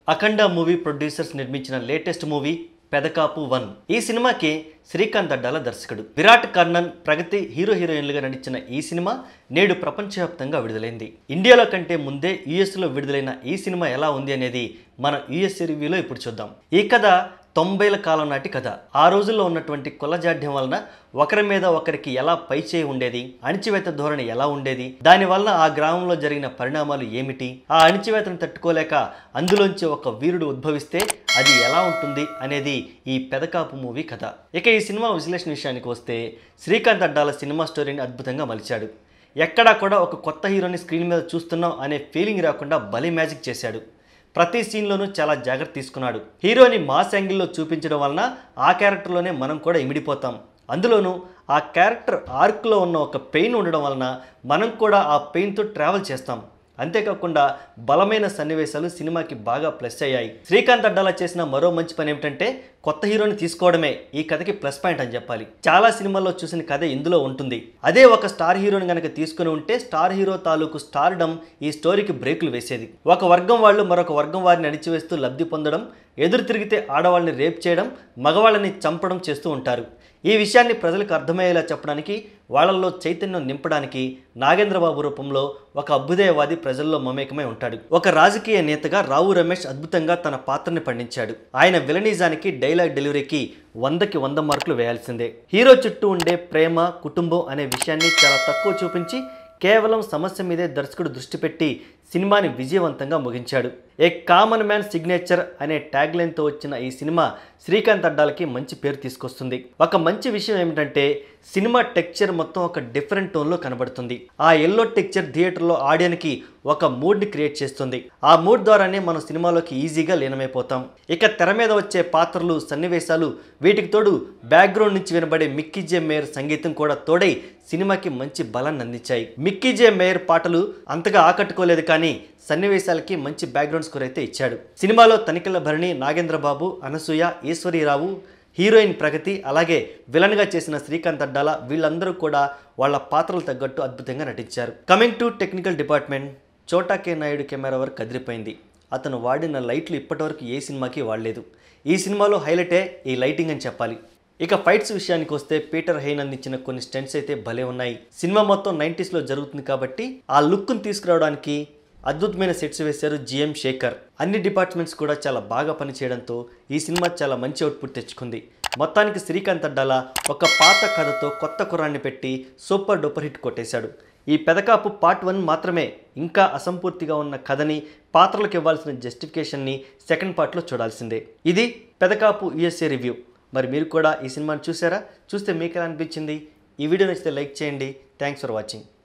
అఖండ movie producers నిర్మించిన latest movie Pedakapu one ఈ సినిమాకి శ్రీకాంత్ అడ్డాల దర్శకుడు విరాట్ కర్ణన్ ప్రగతి హీరో హీరోయిన్లుగా నటించిన ఈ సినిమా నేడు ప్రపంచవ్యాప్తంగా విడుదలైంది ఇండియాలో కంటే ముందే యుఎస్లో విడుదలైన ఈ సినిమా ఎలా ఉంది అనేది మన యుఎస్ రివ్యూలో ఇప్పుడు చూద్దాం ఈ కథ తొంభైల కాలం నాటి కథ ఆ రోజుల్లో ఉన్నటువంటి కులజాడ్యం వలన ఒకరి మీద ఒకరికి ఎలా పైచేయి ఉండేది అణిచివేత ధోరణి ఎలా ఉండేది దానివల్ల ఆ గ్రామంలో జరిగిన పరిణామాలు ఏమిటి ఆ అణిచివేతను తట్టుకోలేక అందులోంచి ఒక వీరుడు ఉద్భవిస్తే అది ఎలా ఉంటుంది అనేది ఈ పెదకాపు మూవీ కథ ఇక ఈ సినిమా విశ్లేషణ విషయానికి వస్తే శ్రీకాంత్ అడ్డాల సినిమా స్టోరీని అద్భుతంగా మలిచాడు ఎక్కడా కూడా ఒక కొత్త హీరోని స్క్రీన్ మీద చూస్తున్నాం అనే ఫీలింగ్ రాకుండా భలే మ్యాజిక్ చేశాడు ప్రతి సీన్లోనూ చాలా జాగ్రత్త తీసుకున్నాడు హీరోని మాస్ యాంగిల్లో చూపించడం వలన ఆ క్యారెక్టర్లోనే మనం కూడా ఇమిడిపోతాం అందులోనూ ఆ క్యారెక్టర్ ఆర్క్లో ఉన్న ఒక పెయిన్ ఉండడం వలన మనం కూడా ఆ పెయిన్తో ట్రావెల్ చేస్తాం అంతేకాకుండా బలమైన సన్నివేశాలు సినిమాకి బాగా ప్లస్ అయ్యాయి శ్రీకాంత్ అడ్డాల చేసిన మరో మంచి పని ఏమిటంటే కొత్త హీరోని తీసుకోవడమే ఈ కథకి ప్లస్ పాయింట్ అని చెప్పాలి చాలా సినిమాల్లో చూసిన కథ ఇందులో ఉంటుంది అదే ఒక స్టార్ హీరోని గనక తీసుకుని ఉంటే స్టార్ హీరో తాలూకు స్టార్డమ్ ఈ స్టోరీకి బ్రేకులు వేసేది ఒక వర్గం వాళ్ళు మరొక వర్గం వారిని అణిచివేస్తూ లబ్ధి పొందడం ఎదురు తిరిగితే ఆడవాళ్ళని రేప్ చేయడం మగవాళ్ళని చంపడం చేస్తూ ఉంటారు ఈ విషయాన్ని ప్రజలకు అర్థమయ్యేలా చెప్పడానికి వాళ్ళల్లో చైతన్యం నింపడానికి నాగేంద్రబాబు రూపంలో ఒక అభ్యుదయవాది ప్రజల్లో మమేకమై ఉంటాడు ఒక రాజకీయ నేతగా రావు రమేష్ అద్భుతంగా తన పాత్రని పండించాడు ఆయన విలనిజానికి డైలాగ్ డెలివరీకి వందకి వంద మార్కులు వేయాల్సిందే హీరో చుట్టూ ఉండే ప్రేమ కుటుంబం అనే విషయాన్ని చాలా తక్కువ చూపించి కేవలం సమస్య మీదే దర్శకుడు దృష్టి పెట్టి సినిమాని విజయవంతంగా ముగించాడు ఏ కామన్ మ్యాన్ సిగ్నేచర్ అనే ట్యాగ్ లైన్తో వచ్చిన ఈ సినిమా శ్రీకాంత్ అడ్డాలకి మంచి పేరు తీసుకొస్తుంది ఒక మంచి విషయం ఏమిటంటే సినిమా టెక్చర్ మొత్తం ఒక డిఫరెంట్ టోన్లో కనబడుతుంది ఆ ఎల్లో టెక్చర్ థియేటర్లో ఆడియన్కి ఒక మూడ్ని క్రియేట్ చేస్తుంది ఆ మూడ్ ద్వారానే మనం సినిమాలోకి ఈజీగా లీనమైపోతాం ఇక తెర మీద వచ్చే పాత్రలు సన్నివేశాలు వీటికి తోడు బ్యాక్గ్రౌండ్ నుంచి వినబడే మిక్కీ జే మేయర్ సంగీతం కూడా తోడై సినిమాకి మంచి బలాన్ని అందించాయి మిక్కీ జే మేయర్ పాటలు అంతగా ఆకట్టుకోలేదు కానీ సన్నివేశాలకి మంచి బ్యాక్గ్రౌండ్ స్కోర్ అయితే ఇచ్చాడు సినిమాలో తనికెళ్ల భరణి నాగేంద్రబాబు అనసూయ ఈశ్వరీరావు హీరోయిన్ ప్రగతి అలాగే విలన్గా చేసిన శ్రీకాంత్ అడ్డాల వీళ్ళందరూ కూడా వాళ్ళ పాత్రలు తగ్గట్టు అద్భుతంగా నటించారు coming to technical department Chota K Naidu camera work కదిరిపోయింది అతను వాడిన లైట్లు ఇప్పటివరకు ఏ సినిమాకి వాడలేదు ఈ సినిమాలో హైలైటే ఈ లైటింగ్ అని చెప్పాలి ఇక ఫైట్స్ విషయానికి వస్తే పీటర్ హెయిన్ అందించిన కొన్ని స్టెంట్స్ అయితే భలే ఉన్నాయి సినిమా మొత్తం నైంటీస్లో జరుగుతుంది కాబట్టి ఆ లుక్ను తీసుకురావడానికి అద్భుతమైన సెట్స్ వేశారు జిఎం శేఖర్ అన్ని డిపార్ట్మెంట్స్ కూడా చాలా బాగా పనిచేయడంతో ఈ సినిమా చాలా మంచి అవుట్పుట్ తెచ్చుకుంది మొత్తానికి శ్రీకాంత్ అడ్డాల ఒక పాత కథతో కొత్త కురాన్ని పెట్టి సూపర్ డూపర్ హిట్ కొట్టేశాడు ఈ పెదకాపు పార్ట్ వన్ మాత్రమే ఇంకా అసంపూర్తిగా ఉన్న కథని పాత్రలకు ఇవ్వాల్సిన జస్టిఫికేషన్ని సెకండ్ పార్ట్లో చూడాల్సిందే ఇది పెదకాపు యుఎస్ఏ రివ్యూ మరి మీరు కూడా ఈ సినిమాని చూసారా చూస్తే మీకు ఎలా అనిపించింది ఈ వీడియో నచ్చితే లైక్ చేయండి థ్యాంక్స్ ఫర్ వాచింగ్